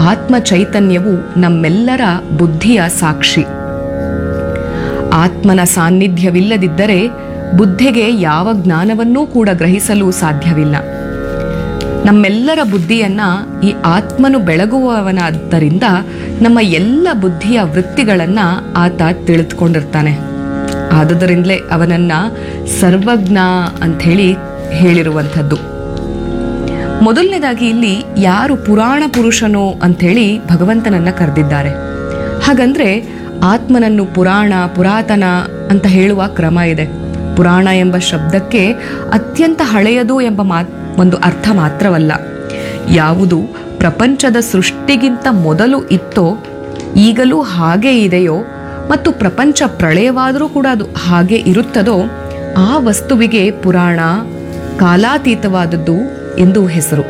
ಆತ್ಮ ಚೈತನ್ಯವು ನಮ್ಮೆಲ್ಲರ ಬುದ್ಧಿಯ ಸಾಕ್ಷಿ ಆತ್ಮನ ಸಾನ್ನಿಧ್ಯವಿಲ್ಲದಿದ್ದರೆ ಬುದ್ಧಿಗೆ ಯಾವ ಜ್ಞಾನವನ್ನೂ ಕೂಡ ಗ್ರಹಿಸಲು ಸಾಧ್ಯವಿಲ್ಲ ನಮ್ಮೆಲ್ಲರ ಬುದ್ಧಿಯನ್ನ ಈ ಆತ್ಮನು ಬೆಳಗುವವನಾದ್ದರಿಂದ ನಮ್ಮ ಎಲ್ಲ ಬುದ್ಧಿಯ ವೃತ್ತಿಗಳನ್ನ ಆತ ತಿಳಿದುಕೊಂಡಿರ್ತಾನೆ ಆದುದರಿಂದಲೇ ಅವನನ್ನ ಸರ್ವಜ್ಞ ಅಂಥೇಳಿ ಹೇಳಿರುವಂಥದ್ದು ಮೊದಲನೇದಾಗಿ ಇಲ್ಲಿ ಯಾರು ಪುರಾಣ ಪುರುಷನೋ ಅಂಥೇಳಿ ಭಗವಂತನನ್ನ ಕರೆದಿದ್ದಾರೆ ಹಾಗಂದ್ರೆ ಆತ್ಮನನ್ನು ಪುರಾಣ ಪುರಾತನ ಅಂತ ಹೇಳುವ ಕ್ರಮ ಇದೆ ಪುರಾಣ ಎಂಬ ಶಬ್ದಕ್ಕೆ ಅತ್ಯಂತ ಹಳೆಯದು ಎಂಬ ಮಾತ್ ಒಂದು ಅರ್ಥ ಮಾತ್ರವಲ್ಲ ಯಾವುದು ಪ್ರಪಂಚದ ಸೃಷ್ಟಿಗಿಂತ ಮೊದಲು ಇತ್ತೋ ಈಗಲೂ ಹಾಗೆ ಇದೆಯೋ ಮತ್ತು ಪ್ರಪಂಚ ಪ್ರಳಯವಾದರೂ ಕೂಡ ಅದು ಹಾಗೆ ಇರುತ್ತದೋ ಆ ವಸ್ತುವಿಗೆ ಪುರಾಣ ಕಾಲಾತೀತವಾದದ್ದು ಎಂದು ಹೆಸರು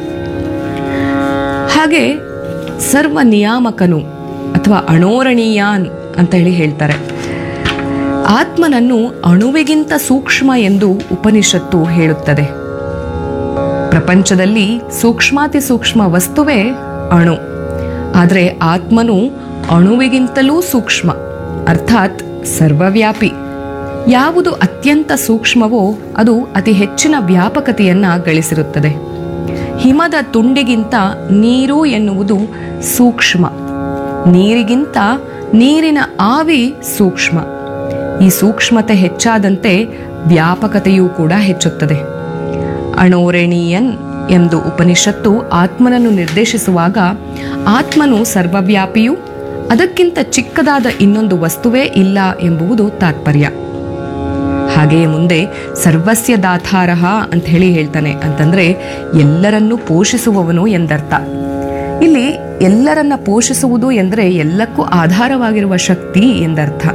ಹಾಗೆ ಸರ್ವ ನಿಯಾಮಕನು ಅಥವಾ ಅಣೋರಣೀಯಾನ್ ಅಂತ ಹೇಳಿ ಹೇಳ್ತಾರೆ ಆತ್ಮನನ್ನು ಅಣುವಿಗಿಂತ ಸೂಕ್ಷ್ಮ ಎಂದು ಉಪನಿಷತ್ತು ಹೇಳುತ್ತದೆ ಪ್ರಪಂಚದಲ್ಲಿ ಸೂಕ್ಷ್ಮಾತಿ ಸೂಕ್ಷ್ಮ ವಸ್ತುವೇ ಅಣು ಆದರೆ ಆತ್ಮನು ಅಣುವಿಗಿಂತಲೂ ಸೂಕ್ಷ್ಮ ಅರ್ಥಾತ್ ಸರ್ವವ್ಯಾಪಿ ಯಾವುದು ಅತ್ಯಂತ ಸೂಕ್ಷ್ಮವೋ ಅದು ಅತಿ ಹೆಚ್ಚಿನ ವ್ಯಾಪಕತೆಯನ್ನ ಗಳಿಸಿರುತ್ತದೆ ಹಿಮದ ತುಂಡಿಗಿಂತ ನೀರು ಎನ್ನುವುದು ಸೂಕ್ಷ್ಮ ನೀರಿಗಿಂತ ನೀರಿನ ಆವಿ ಸೂಕ್ಷ್ಮ ಈ ಸೂಕ್ಷ್ಮತೆ ಹೆಚ್ಚಾದಂತೆ ವ್ಯಾಪಕತೆಯೂ ಕೂಡ ಹೆಚ್ಚುತ್ತದೆ ಅಣೋರಣೀಯನ್ ಎಂದು ಉಪನಿಷತ್ತು ಆತ್ಮನನ್ನು ನಿರ್ದೇಶಿಸುವಾಗ ಆತ್ಮನು ಸರ್ವವ್ಯಾಪಿಯೂ ಅದಕ್ಕಿಂತ ಚಿಕ್ಕದಾದ ಇನ್ನೊಂದು ವಸ್ತುವೇ ಇಲ್ಲ ಎಂಬುವುದು ತಾತ್ಪರ್ಯ ಹಾಗೆಯೇ ಮುಂದೆ ಸರ್ವಸ್ಯ ದಾತಾರಹ ಅಂತ ಹೇಳಿ ಹೇಳ್ತಾನೆ ಅಂತಂದ್ರೆ ಎಲ್ಲರನ್ನೂ ಪೋಷಿಸುವವನು ಎಂದರ್ಥ ಇಲ್ಲಿ ಎಲ್ಲರನ್ನ ಪೋಷಿಸುವುದು ಎಂದರೆ ಎಲ್ಲಕ್ಕೂ ಆಧಾರವಾಗಿರುವ ಶಕ್ತಿ ಎಂದರ್ಥ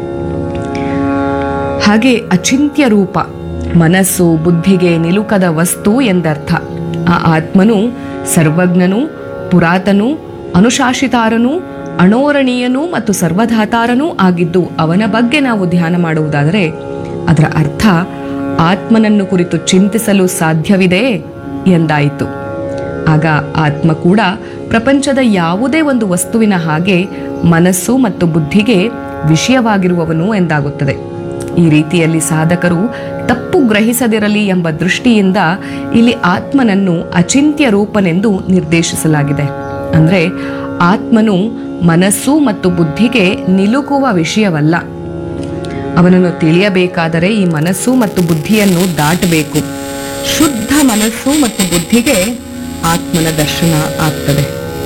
ಹಾಗೆ ಅಚಿಂತ್ಯ ರೂಪ ಮನಸ್ಸು ಬುದ್ಧಿಗೆ ನಿಲುಕದ ವಸ್ತು ಎಂದರ್ಥ ಆ ಆತ್ಮನು ಸರ್ವಜ್ಞನು ಪುರಾತನು ಅನುಶಾಸಿತಾರನೂ ಅಣೋರಣೀಯನೂ ಮತ್ತು ಸರ್ವಧಾತಾರನೂ ಆಗಿದ್ದು ಅವನ ಬಗ್ಗೆ ನಾವು ಧ್ಯಾನ ಮಾಡುವುದಾದರೆ ಅದರ ಅರ್ಥ ಆತ್ಮನನ್ನು ಕುರಿತು ಚಿಂತಿಸಲು ಸಾಧ್ಯವಿದೆ ಎಂದಾಯಿತು ಆಗ ಆತ್ಮ ಕೂಡ ಪ್ರಪಂಚದ ಯಾವುದೇ ಒಂದು ವಸ್ತುವಿನ ಹಾಗೆ ಮನಸ್ಸು ಮತ್ತು ಬುದ್ಧಿಗೆ ವಿಷಯವಾಗಿರುವವನು ಎಂದಾಗುತ್ತದೆ ಈ ರೀತಿಯಲ್ಲಿ ಸಾಧಕರು ತಪ್ಪು ಗ್ರಹಿಸದಿರಲಿ ಎಂಬ ದೃಷ್ಟಿಯಿಂದ ಇಲ್ಲಿ ಆತ್ಮನನ್ನು ಅಚಿಂತ್ಯ ರೂಪನೆಂದು ನಿರ್ದೇಶಿಸಲಾಗಿದೆ ಅಂದ್ರೆ ಆತ್ಮನು ಮನಸ್ಸು ಮತ್ತು ಬುದ್ಧಿಗೆ ನಿಲುಕುವ ವಿಷಯವಲ್ಲ ಅವನನ್ನು ತಿಳಿಯಬೇಕಾದರೆ ಈ ಮನಸ್ಸು ಮತ್ತು ಬುದ್ಧಿಯನ್ನು ದಾಟಬೇಕು ಶುದ್ಧ ಮನಸ್ಸು ಮತ್ತು ಬುದ್ಧಿಗೆ ಆತ್ಮನ ದರ್ಶನ ಆಗ್ತದೆ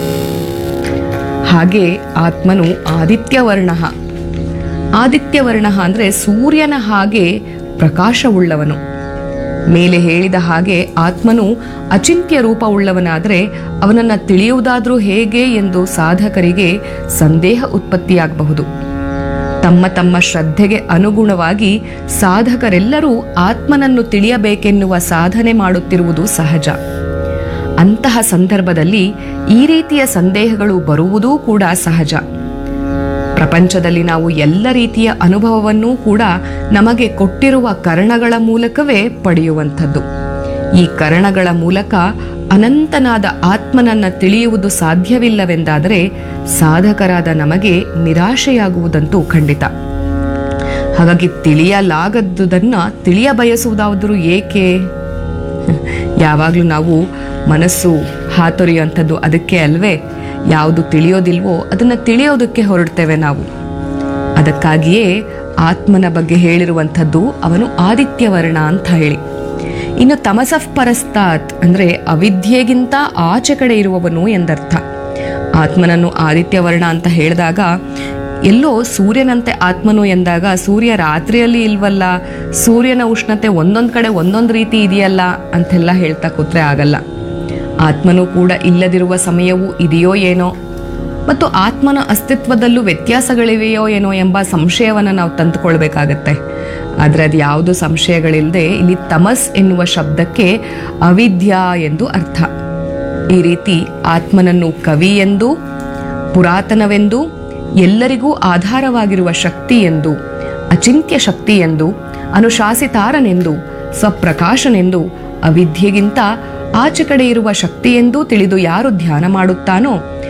ಹಾಗೆ ಆತ್ಮನು ಆದಿತ್ಯವರ್ಣ ಆದಿತ್ಯವರ್ಣ ಅಂದ್ರೆ ಸೂರ್ಯನ ಹಾಗೆ ಪ್ರಕಾಶವುಳ್ಳವನು ಮೇಲೆ ಹೇಳಿದ ಹಾಗೆ ಆತ್ಮನು ಅಚಿಂತ್ಯ ರೂಪವುಳ್ಳವನಾದರೆ ಅವನನ್ನು ತಿಳಿಯುವುದಾದ್ರೂ ಹೇಗೆ ಎಂದು ಸಾಧಕರಿಗೆ ಸಂದೇಹ ಉತ್ಪತ್ತಿಯಾಗಬಹುದು ತಮ್ಮ ತಮ್ಮ ಶ್ರದ್ಧೆಗೆ ಅನುಗುಣವಾಗಿ ಸಾಧಕರೆಲ್ಲರೂ ಆತ್ಮನನ್ನು ತಿಳಿಯಬೇಕೆನ್ನುವ ಸಾಧನೆ ಮಾಡುತ್ತಿರುವುದು ಸಹಜ ಅಂತಹ ಸಂದರ್ಭದಲ್ಲಿ ಈ ರೀತಿಯ ಸಂದೇಹಗಳು ಬರುವುದೂ ಕೂಡ ಸಹಜ ಪ್ರಪಂಚದಲ್ಲಿ ನಾವು ಎಲ್ಲ ರೀತಿಯ ಅನುಭವವನ್ನೂ ಕೂಡ ನಮಗೆ ಕೊಟ್ಟಿರುವ ಕರಣಗಳ ಮೂಲಕವೇ ಪಡೆಯುವಂಥದ್ದು ಈ ಕರಣಗಳ ಮೂಲಕ ಅನಂತನಾದ ಆತ್ಮನನ್ನ ತಿಳಿಯುವುದು ಸಾಧ್ಯವಿಲ್ಲವೆಂದಾದರೆ ಸಾಧಕರಾದ ನಮಗೆ ನಿರಾಶೆಯಾಗುವುದಂತೂ ಖಂಡಿತ ಹಾಗಾಗಿ ತಿಳಿಯಲಾಗದ್ದುದನ್ನ ತಿಳಿಯ ಬಯಸುವುದಾದರೂ ಏಕೆ ಯಾವಾಗಲೂ ನಾವು ಮನಸ್ಸು ಹಾತೊರೆಯುವಂಥದ್ದು ಅದಕ್ಕೆ ಅಲ್ವೇ ಯಾವುದು ತಿಳಿಯೋದಿಲ್ವೋ ಅದನ್ನು ತಿಳಿಯೋದಕ್ಕೆ ಹೊರಡ್ತೇವೆ ನಾವು ಅದಕ್ಕಾಗಿಯೇ ಆತ್ಮನ ಬಗ್ಗೆ ಹೇಳಿರುವಂಥದ್ದು ಅವನು ಆದಿತ್ಯವರ್ಣ ಅಂತ ಹೇಳಿ ಇನ್ನು ತಮಸಃ ಪರಸ್ತಾತ್ ಅಂದರೆ ಅವಿದ್ಯೆಗಿಂತ ಆಚೆ ಕಡೆ ಇರುವವನು ಎಂದರ್ಥ ಆತ್ಮನನ್ನು ಆದಿತ್ಯವರ್ಣ ಅಂತ ಹೇಳಿದಾಗ ಎಲ್ಲೋ ಸೂರ್ಯನಂತೆ ಆತ್ಮನು ಎಂದಾಗ ಸೂರ್ಯ ರಾತ್ರಿಯಲ್ಲಿ ಇಲ್ವಲ್ಲ ಸೂರ್ಯನ ಉಷ್ಣತೆ ಒಂದೊಂದು ಕಡೆ ಒಂದೊಂದು ರೀತಿ ಇದೆಯಲ್ಲ ಅಂತೆಲ್ಲ ಹೇಳ್ತಾ ಕೂತ್ರೆ ಆಗಲ್ಲ ಆತ್ಮನು ಕೂಡ ಇಲ್ಲದಿರುವ ಸಮಯವೂ ಇದೆಯೋ ಏನೋ ಮತ್ತು ಆತ್ಮನ ಅಸ್ತಿತ್ವದಲ್ಲೂ ವ್ಯತ್ಯಾಸಗಳಿವೆಯೋ ಏನೋ ಎಂಬ ಸಂಶಯವನ್ನು ನಾವು ತಂದುಕೊಳ್ಬೇಕಾಗತ್ತೆ ಆದರೆ ಅದು ಯಾವುದು ಸಂಶಯಗಳಿಲ್ಲದೆ ಇಲ್ಲಿ ತಮಸ್ ಎನ್ನುವ ಶಬ್ದಕ್ಕೆ ಅವಿದ್ಯಾ ಎಂದು ಅರ್ಥ ಈ ರೀತಿ ಆತ್ಮನನ್ನು ಕವಿ ಎಂದು ಪುರಾತನವೆಂದು ಎಲ್ಲರಿಗೂ ಆಧಾರವಾಗಿರುವ ಶಕ್ತಿ ಎಂದು ಅಚಿಂತ್ಯ ಶಕ್ತಿ ಎಂದು ಅನುಶಾಸಿತಾರನೆಂದು ಸ್ವಪ್ರಕಾಶನೆಂದು ಅವಿದ್ಯೆಗಿಂತ ಆಚೆ ಕಡೆ ಇರುವ ಶಕ್ತಿಯೆಂದೂ ತಿಳಿದು ಯಾರು ಧ್ಯಾನ ಮಾಡುತ್ತಾನೋ